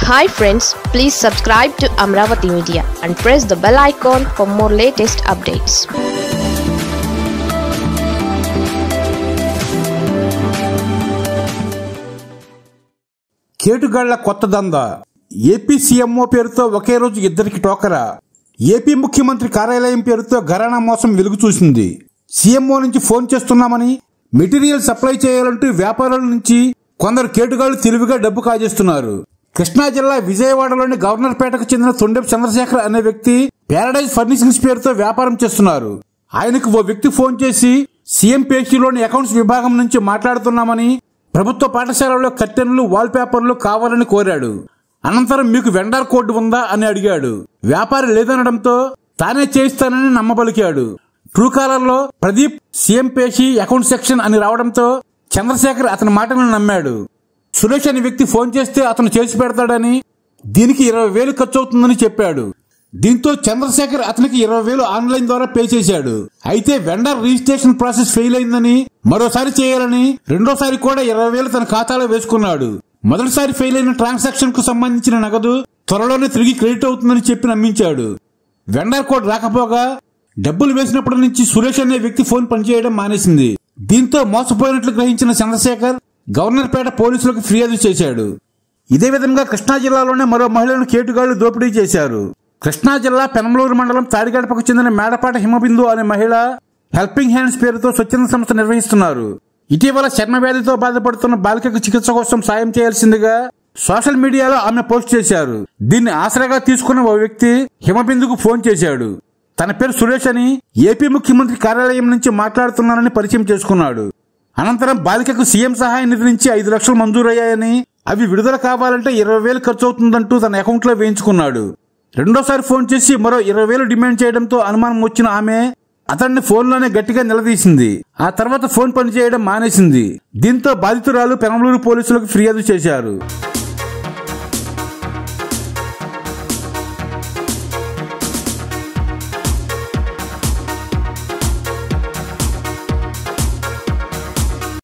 hi friends please subscribe to Amaravati media and press the bell icon for more latest updates కేటుగాళ్ల కొత్త దందా AP CMO పేరుతో ఒకే రోజు ఇద్దరికి టోకరా ఏపీ ముఖ్యమంత్రి కార్యాలయం పేరుతో ఘరానా మోసం వెలుగు చూసింది సీఎంఓ నుంచి ఫోన్ చేస్తున్నామని మెటీరియల్ సప్లై చేయాలంటూ వ్యాపారుల నుంచి కొందరు కేటుగాళ్లు తెలివిగా డబ్బు కాజేస్తున్నారు కృష్ణా జిల్లా విజయవాడలోని గవర్నర్ పేటకు చెందిన తొండెపు చంద్రశేఖర్ అనే వ్యక్తి ప్యారడైజ్ ఫర్నిషింగ్స్ పేరుతో వ్యాపారం చేస్తున్నారు ఆయనకు ఓ వ్యక్తి ఫోన్ చేసి సీఎం పేషీలోని అకౌంట్స్ విభాగం నుంచి మాట్లాడుతున్నామని ప్రభుత్వ పాఠశాలలో కర్టెన్లు వాల్ పేపర్లు కావాలని కోరాడు అనంతరం మీకు వెండర్ కోడ్ ఉందా అని అడిగాడు వ్యాపారి లేదనడంతో తానే చేయిస్తానని నమ్మబలికాడు ట్రూకాలర్లో ప్రదీప్ సీఎం పేషి అకౌంట్ సెక్షన్ అని రావడంతో చంద్రశేఖర్ అతని మాటలను నమ్మాడు సురేష్ అనే వ్యక్తి ఫోన్ చేస్తే అతను చేసి పెడతాడని దీనికి ఇరవై వేలు ఖర్చు అవుతుందని చెప్పాడు దీంతో చంద్రశేఖర్ అతనికి ఇరవై వేలు ఆన్లైన్ ద్వారా పే చేశాడు అయితే వెండర్ రిజిస్ట్రేషన్ ప్రాసెస్ ఫెయిల్ అయిందని మరోసారి చేయాలని రెండోసారి కూడా ఇరవై వేలు తన ఖాతాలో వేసుకున్నాడు మొదటిసారి ఫెయిల్ అయిన ట్రాన్సాక్షన్ కు సంబంధించిన నగదు త్వరలోనే తిరిగి క్రెడిట్ అవుతుందని చెప్పి నమ్మించాడు వెండర్ కోడ్ రాకపోగా డబ్బులు వేసినప్పటి నుంచి సురేష్ అనే వ్యక్తి ఫోన్ పనిచేయడం మానేసింది దీంతో మోసపోయినట్లు గ్రహించిన చంద్రశేఖర్ గవర్నర్పేట పోలీసులకు ఫిర్యాదు చేశాడు ఇదే విధంగా కృష్ణా జిల్లాలోనే మరో మహిళను కేటుగాళ్లు దోపిడీ చేశారు కృష్ణా జిల్లా పెనమలూరు మండలం తాడిగడపకు చెందిన మేడపాట హిమబిందు అనే మహిళ హెల్పింగ్ హ్యాండ్స్ పేరుతో స్వచ్ఛంద సంస్థ నిర్వహిస్తున్నారు ఇటీవల చర్మ వ్యాధితో బాధపడుతున్న బాలికకు చికిత్స కోసం సాయం చేయాల్సిందిగా సోషల్ మీడియాలో ఆమె పోస్ట్ చేశారు దీన్ని ఆసరాగా తీసుకున్న ఓ వ్యక్తి హిమబిందుకు ఫోన్ చేశాడు తన పేరు సురేష్ అని ఏపీ ముఖ్యమంత్రి కార్యాలయం నుంచి మాట్లాడుతున్నానని పరిచయం చేసుకున్నాడు అనంతరం బాలికకు సీఎం సహాయ నిధి నుంచి ఐదు లక్షలు మంజూరయ్యాయని అవి విడుదల కావాలంటే ఇరవై వేలు ఖర్చు అవుతుందంటూ తన అకౌంట్ లో వేయించుకున్నాడు రెండోసారి ఫోన్ చేసి మరో ఇరవై వేలు డిమాండ్ చేయడంతో అనుమానం వచ్చిన ఆమె అతన్ని ఫోన్లోనే గట్టిగా నిలదీసింది ఆ తర్వాత ఫోన్ పనిచేయడం మానేసింది దీంతో బాధితురాలు పెనమలూరు పోలీసులకు ఫిర్యాదు చేశారు